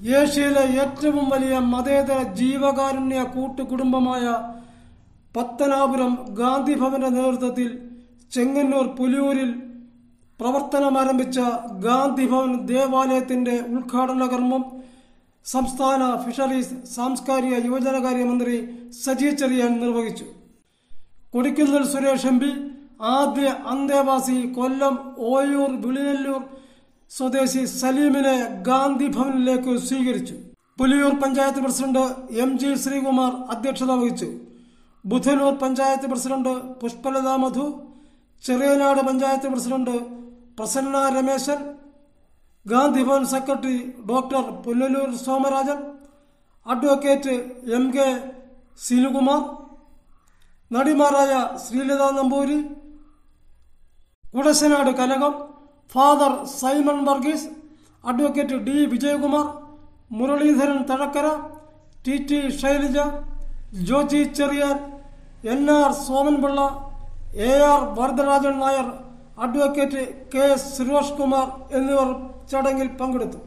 ഏഷ്യയിലെ ഏറ്റവും വലിയ മതേതര ജീവകാരുണ്യ കൂട്ടുകുടുംബമായ പത്തനാപുരം ഗാന്ധി ഭവന്റെ നേതൃത്വത്തിൽ ചെങ്ങന്നൂർ പുലിയൂരിൽ പ്രവർത്തനമാരംഭിച്ച ഗാന്ധി ഭവൻ ദേവാലയത്തിന്റെ ഉദ്ഘാടന കർമ്മം സംസ്ഥാന ഫിഷറീസ് സാംസ്കാരിക യുവജനകാര്യ മന്ത്രി സജി ചെറിയാൻ നിർവഹിച്ചു കൊടിക്കുന്നിൽ സുരേഷ് എം പി ആദ്യ അന്തേവാസി കൊല്ലം ഓയൂർ വിളിനെല്ലൂർ സ്വദേശി സലീമിനെ ഗാന്ധി ഭവനിലേക്ക് സ്വീകരിച്ചു പുലിയൂർ പഞ്ചായത്ത് പ്രസിഡന്റ് എം ജി ശ്രീകുമാർ അധ്യക്ഷത വഹിച്ചു Budhanoor panchayat president Pushpalatha Madhu Cheriyanad panchayat president Prasanna Rameshan Gandhi Bhavan secretary doctor Punalur Somarajan advocate M K Sinukumar നടിമാരായ Sreelatha Namboori Kudassanad Kanakam father Simon Varghese advocate D Vijayakumar Muraleedharan Thazhakkara T T Shailaja Joji Cheriyan N R Somanpillai A R Varadarajan Nair advocate K Suresh Kumar എന്നിവർ ചടങ്ങിൽ പങ്കെടുത്തു